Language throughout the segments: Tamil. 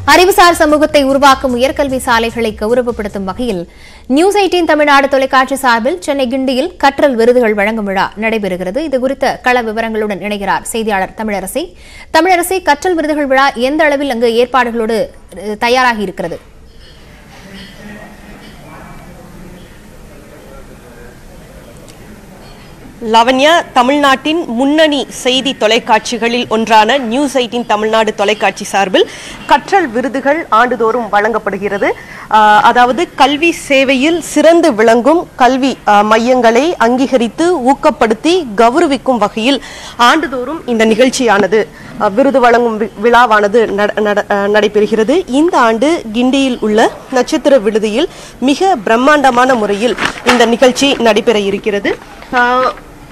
அறிவுசார் சமூகத்தை உருவாக்கும் உயர்கல்வி சாலைகளை கௌரவப்படுத்தும் வகையில் நியூஸ் எயிட்டீன் தமிழ்நாடு தொலைக்காட்சி சார்பில் சென்னை கிண்டியில் கற்றல் விருதுகள் வழங்கும் விழா நடைபெறுகிறது இதுகுறித்த கள விவரங்களுடன் இணைகிறார் செய்தியாளர் தமிழரசி தமிழரசி கற்றல் விருதுகள் விழா எந்த அளவில் அங்கு ஏற்பாடுகளோடு அஹ், தயாராகி இருக்கிறது லவண்யா தமிழ்நாட்டின் முன்னணி செய்தி தொலைக்காட்சிகளில் ஒன்றான நியூஸ் எயிட்டின் தமிழ்நாடு தொலைக்காட்சி சார்பில் கற்றல் விருதுகள் ஆண்டுதோறும் வழங்கப்படுகிறது ஆஹ், அதாவது கல்வி சேவையில் சிறந்து விளங்கும் கல்வி ஆஹ், மையங்களை அங்கீகரித்து ஊக்கப்படுத்தி கௌரவிக்கும் வகையில் ஆண்டுதோறும் இந்த நிகழ்ச்சியானது ஆஹ், விருது வழங்கும் வி- விழாவானது நட- நட- ஆஹ், நடைபெறுகிறது இந்த ஆண்டு கிண்டியில் உள்ள நட்சத்திர விடுதியில் மிக பிரம்மாண்டமான முறையில் இந்த நிகழ்ச்சி நடைபெற இருக்கிறது ஆஹ்,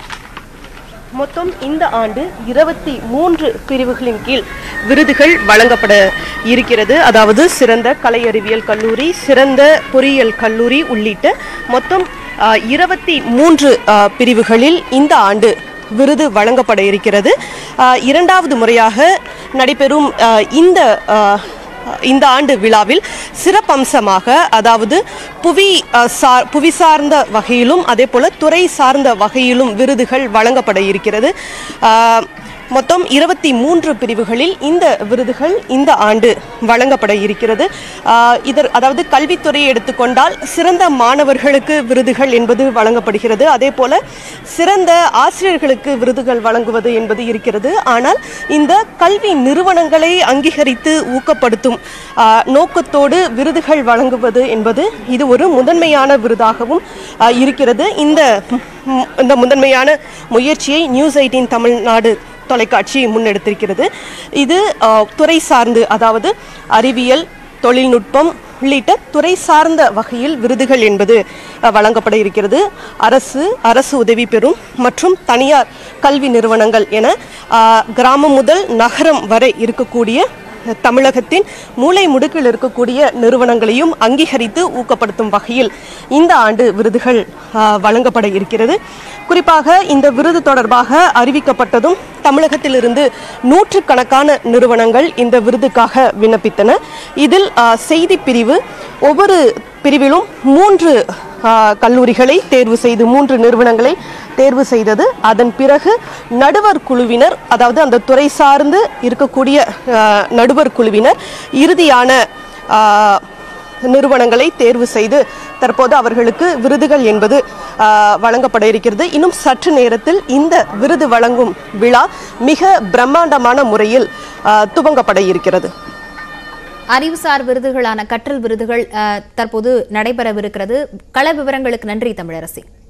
மொத்தம் இந்த ஆண்டு இருபத்தி மூன்று பிரிவுகளின் கீழ் விருதுகள் வழங்கப்பட இருக்கிறது அதாவது சிறந்த கலை அறிவியல் கல்லூரி சிறந்த பொறியியல் கல்லூரி உள்ளிட்ட மொத்தம் இருபத்தி மூன்று பிரிவுகளில் இந்த ஆண்டு விருது வழங்கப்பட இருக்கிறது ஆஹ், இரண்டாவது முறையாக நடைபெறும் ஆஹ், இந்த ஆஹ், இந்த ஆண்டு விழாவில் சிறப்பம்சமாக அதாவது புவி அஹ், சார் புவி சார்ந்த வகையிலும் அதே போல துறை சார்ந்த வகையிலும் விருதுகள் வழங்கப்பட இருக்கிறது ஆஹ், மொத்தம் இருபத்தி மூன்று பிரிவுகளில் இந்த விருதுகள் இந்த ஆண்டு வழங்கப்பட இருக்கிறது ஆஹ், இதர் அதாவது கல்வித்துறையை எடுத்துக்கொண்டால் சிறந்த மாணவர்களுக்கு விருதுகள் என்பது வழங்கப்படுகிறது அதே போல சிறந்த ஆசிரியர்களுக்கு விருதுகள் வழங்குவது என்பது இருக்கிறது ஆனால் இந்த கல்வி நிறுவனங்களை அங்கீகரித்து ஊக்கப்படுத்தும் ஆஹ், நோக்கத்தோடு விருதுகள் வழங்குவது என்பது இது ஒரு முதன்மையான விருதாகவும் ஆஹ், இருக்கிறது இந்த ம், இந்த முதன்மையான முயற்சியை நியூஸ் எயிட்டீன் தமிழ்நாடு தொலைக்காட்சி முன்னெடுத்திருக்கிறது இது ஆஹ், துறை சார்ந்து அதாவது அறிவியல் தொழில்நுட்பம் உள்ளிட்ட துறை சார்ந்த வகையில் விருதுகள் என்பது அஹ், வழங்கப்பட இருக்கிறது அரசு அரசு உதவி பெறும் மற்றும் தனியார் கல்வி நிறுவனங்கள் என ஆஹ், கிராமம் முதல் நகரம் வரை இருக்கக்கூடிய தமிழகத்தின் மூலை முடுக்கில் இருக்கக்கூடிய நிறுவனங்களையும் அங்கீகரித்து ஊக்கப்படுத்தும் வகையில் இந்த ஆண்டு விருதுகள் ஆஹ், வழங்கப்பட இருக்கிறது குறிப்பாக இந்த விருது தொடர்பாக அறிவிக்கப்பட்டதும் தமிழகத்திலிருந்து நூற்றுக்கணக்கான நிறுவனங்கள் இந்த விருதுக்காக விண்ணப்பித்தன இதில் ஆஹ், செய்தி பிரிவு ஒவ்வொரு பிரிவிலும் மூன்று ஆஹ், கல்லூரிகளை தேர்வு செய்து மூன்று நிறுவனங்களை தேர்வு செய்தது அதன் பிறகு நடுவர் குழுவினர் அதாவது அந்த துறை சார்ந்து இருக்கக்கூடிய ஆஹ், நடுவர் குழுவினர் இறுதியான ஆஹ், நிறுவனங்களை தேர்வு செய்து தற்போது அவர்களுக்கு விருதுகள் என்பது ஆஹ், வழங்கப்பட இருக்கிறது இன்னும் சற்று நேரத்தில் இந்த விருது வழங்கும் விழா மிக பிரம்மாண்டமான முறையில் ஆஹ், துவங்கப்பட இருக்கிறது அறிவுசார் விருதுகளான கற்றல் விருதுகள் அஹ், தற்போது நடைபெறவிருக்கிறது கள விவரங்களுக்கு நன்றி தமிழரசி